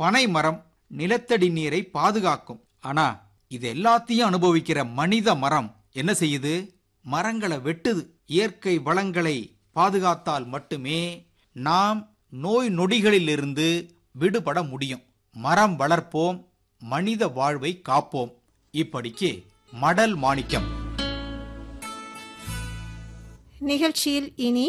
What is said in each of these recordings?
பனை மரம் நிலத்தடி நீரை பாதுகாக்கும் ஆனா இது எல்லாத்தையும் அனுபவிக்கிற மனித மரம் என்ன செய்யுது மரங்களை வெட்டுது இயற்கை வளங்களை பாதுகாத்தால் மட்டுமே நாம் நோய் நொடிகளிலிருந்து விடுபட முடியும் மரம் வளர்ப்போம் மனித வாழ்வை காப்போம் இப்படிக்கு மடல் மாணிக்கம் நிகழ்ச்சியில் இனி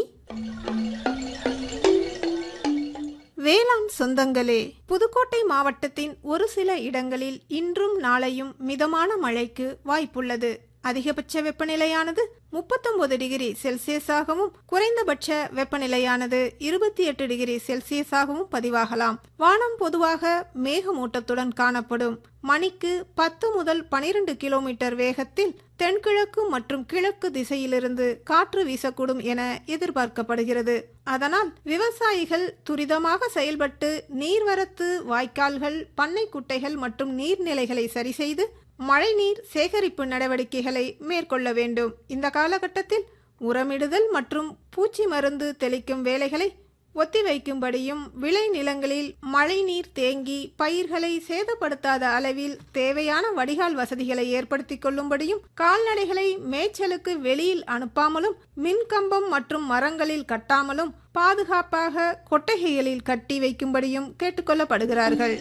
வேளாண் சொந்தங்களே புதுக்கோட்டை மாவட்டத்தின் ஒரு சில இடங்களில் இன்றும் நாளையும் மிதமான மழைக்கு வாய்ப்புள்ளது அதிகபட்ச வெப்பநிலையானது முப்பத்தொன்பது டிகிரி செல்சியஸாகவும் குறைந்தபட்ச வெப்பநிலையானது இருபத்தி எட்டு டிகிரி செல்சியஸாகவும் பதிவாகலாம் வானம் பொதுவாக மேகமூட்டத்துடன் காணப்படும் மணிக்கு பத்து முதல் பனிரெண்டு கிலோமீட்டர் வேகத்தில் தென்கிழக்கு மற்றும் கிழக்கு திசையிலிருந்து காற்று வீசக்கூடும் என எதிர்பார்க்கப்படுகிறது அதனால் விவசாயிகள் துரிதமாக செயல்பட்டு நீர்வரத்து வாய்க்கால்கள் பண்ணை குட்டைகள் மற்றும் நீர்நிலைகளை சரி செய்து மழைநீர் சேகரிப்பு நடவடிக்கைகளை மேற்கொள்ள வேண்டும் இந்த காலகட்டத்தில் உரமிடுதல் மற்றும் பூச்சி மருந்து தெளிக்கும் வேலைகளை ஒத்திவைக்கும்படியும் விளை நிலங்களில் மழைநீர் தேங்கி பயிர்களை சேதப்படுத்தாத அளவில் தேவையான வடிகால் வசதிகளை ஏற்படுத்திக் கொள்ளும்படியும் கால்நடைகளை மேய்ச்சலுக்கு வெளியில் அனுப்பாமலும் மின்கம்பம் மற்றும் மரங்களில் கட்டாமலும் பாதுகாப்பாக கொட்டகைகளில் கட்டி வைக்கும்படியும் கேட்டுக்கொள்ளப்படுகிறார்கள்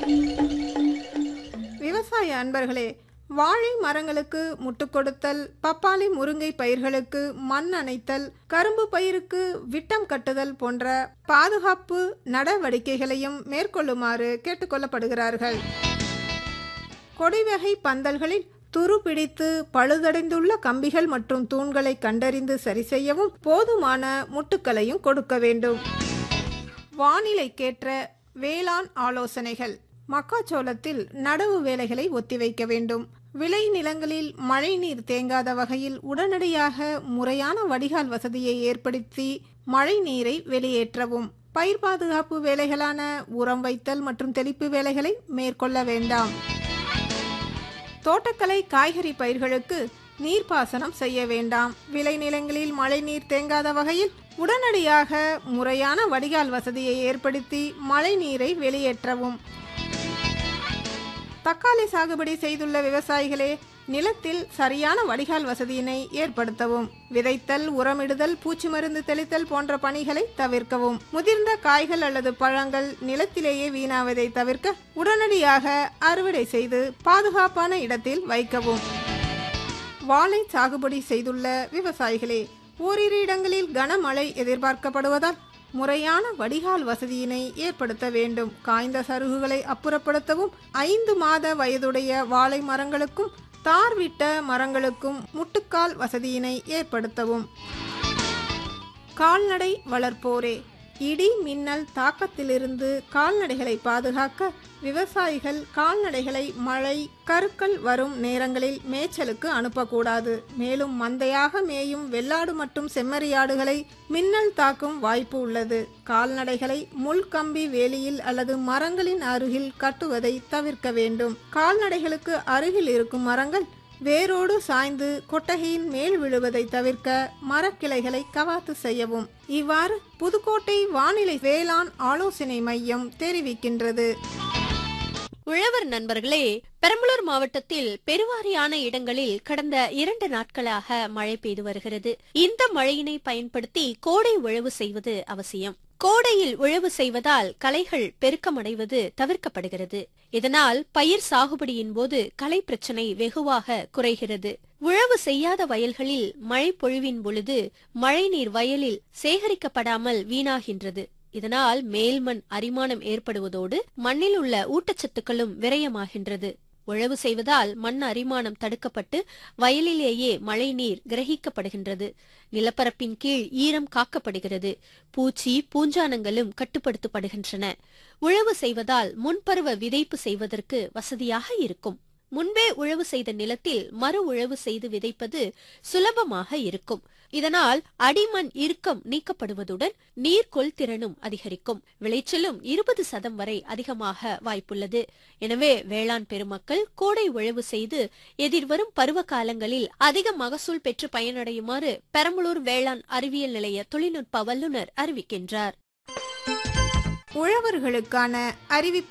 விவசாய அன்பர்களே வாழை மரங்களுக்கு முட்டு கொடுத்தல் பப்பாளி முருங்கை பயிர்களுக்கு மண் அணைத்தல் கரும்பு பயிருக்கு விட்டம் கட்டுதல் போன்ற பாதுகாப்பு நடவடிக்கைகளையும் மேற்கொள்ளுமாறு கேட்டுக்கொள்ளப்படுகிறார்கள் கொடிவகை பந்தல்களில் துரு பிடித்து பழுதடைந்துள்ள கம்பிகள் மற்றும் தூண்களை கண்டறிந்து சரி செய்யவும் போதுமான முட்டுக்களையும் கொடுக்க வேண்டும் வானிலைக்கேற்ற வேளாண் ஆலோசனைகள் மக்காச்சோளத்தில் நடவு வேலைகளை ஒத்திவைக்க வேண்டும் விளை நிலங்களில் மழைநீர் தேங்காத வகையில் உடனடியாக முறையான வடிகால் வசதியை ஏற்படுத்தி மழை நீரை வெளியேற்றவும் பயிர் பாதுகாப்பு வேலைகளான உரம் வைத்தல் மற்றும் தெளிப்பு வேலைகளை மேற்கொள்ள வேண்டாம் தோட்டக்கலை காய்கறி பயிர்களுக்கு நீர்ப்பாசனம் செய்ய வேண்டாம் விளைநிலங்களில் மழைநீர் தேங்காத வகையில் உடனடியாக முறையான வடிகால் வசதியை ஏற்படுத்தி மழைநீரை வெளியேற்றவும் தக்காளி சாகுபடி செய்துள்ள விவசாயிகளே நிலத்தில் சரியான வடிகால் வசதியினை ஏற்படுத்தவும் விதைத்தல் உரமிடுதல் பூச்சி மருந்து தெளித்தல் போன்ற பணிகளை தவிர்க்கவும் முதிர்ந்த காய்கள் அல்லது பழங்கள் நிலத்திலேயே வீணாவதை தவிர்க்க உடனடியாக அறுவடை செய்து பாதுகாப்பான இடத்தில் வைக்கவும் வாழை சாகுபடி செய்துள்ள விவசாயிகளே ஓரிரு இடங்களில் கனமழை எதிர்பார்க்கப்படுவதால் முறையான வடிகால் வசதியினை ஏற்படுத்த வேண்டும் காய்ந்த சருகுகளை அப்புறப்படுத்தவும் ஐந்து மாத வயதுடைய வாழை மரங்களுக்கும் தார் விட்ட மரங்களுக்கும் முட்டுக்கால் வசதியினை ஏற்படுத்தவும் கால்நடை வளர்ப்போரே இடி மின்னல் தாக்கத்திலிருந்து கால்நடைகளை பாதுகாக்க விவசாயிகள் கால்நடைகளை மழை கருக்கள் வரும் நேரங்களில் மேய்ச்சலுக்கு அனுப்பக்கூடாது மேலும் மந்தையாக மேயும் வெள்ளாடு மற்றும் செம்மறியாடுகளை மின்னல் தாக்கும் வாய்ப்பு உள்ளது கால்நடைகளை முள்கம்பி வேலியில் அல்லது மரங்களின் அருகில் கட்டுவதை தவிர்க்க வேண்டும் கால்நடைகளுக்கு அருகில் இருக்கும் மரங்கள் வேரோடு சாய்ந்து கொட்டகையின் மேல் விழுவதை தவிர்க்க மரக்கிளைகளை கவாத்து செய்யவும் இவ்வாறு புதுக்கோட்டை வானிலை வேளாண் ஆலோசனை மையம் தெரிவிக்கின்றது உழவர் நண்பர்களே பெரம்பலூர் மாவட்டத்தில் பெருவாரியான இடங்களில் கடந்த இரண்டு நாட்களாக மழை பெய்து வருகிறது இந்த மழையினை பயன்படுத்தி கோடை உழவு செய்வது அவசியம் கோடையில் உழவு செய்வதால் களைகள் பெருக்கமடைவது தவிர்க்கப்படுகிறது இதனால் பயிர் சாகுபடியின் போது களை பிரச்சனை வெகுவாக குறைகிறது உழவு செய்யாத வயல்களில் மழை பொழிவின் பொழுது மழைநீர் வயலில் சேகரிக்கப்படாமல் வீணாகின்றது இதனால் மேல்மண் அரிமானம் ஏற்படுவதோடு மண்ணில் உள்ள ஊட்டச்சத்துக்களும் விரயமாகின்றது உழவு செய்வதால் மண் அரிமானம் தடுக்கப்பட்டு வயலிலேயே மழைநீர் கிரகிக்கப்படுகின்றது நிலப்பரப்பின் கீழ் ஈரம் காக்கப்படுகிறது பூச்சி பூஞ்சானங்களும் கட்டுப்படுத்தப்படுகின்றன உழவு செய்வதால் முன்பருவ விதைப்பு செய்வதற்கு வசதியாக இருக்கும் முன்பே உழவு செய்த நிலத்தில் மறு உழவு செய்து விதைப்பது சுலபமாக இருக்கும் இதனால் அடிமண் இறுக்கம் நீக்கப்படுவதுடன் நீர் கொள்திறனும் அதிகரிக்கும் விளைச்சலும் இருபது சதம் வரை அதிகமாக வாய்ப்புள்ளது எனவே வேளாண் பெருமக்கள் கோடை உழவு செய்து எதிர்வரும் பருவ காலங்களில் அதிக மகசூல் பெற்று பயனடையுமாறு பெரம்பலூர் வேளாண் அறிவியல் நிலைய தொழில்நுட்ப வல்லுநர் அறிவிக்கின்றார் உழவர்களுக்கான அறிவிப்பு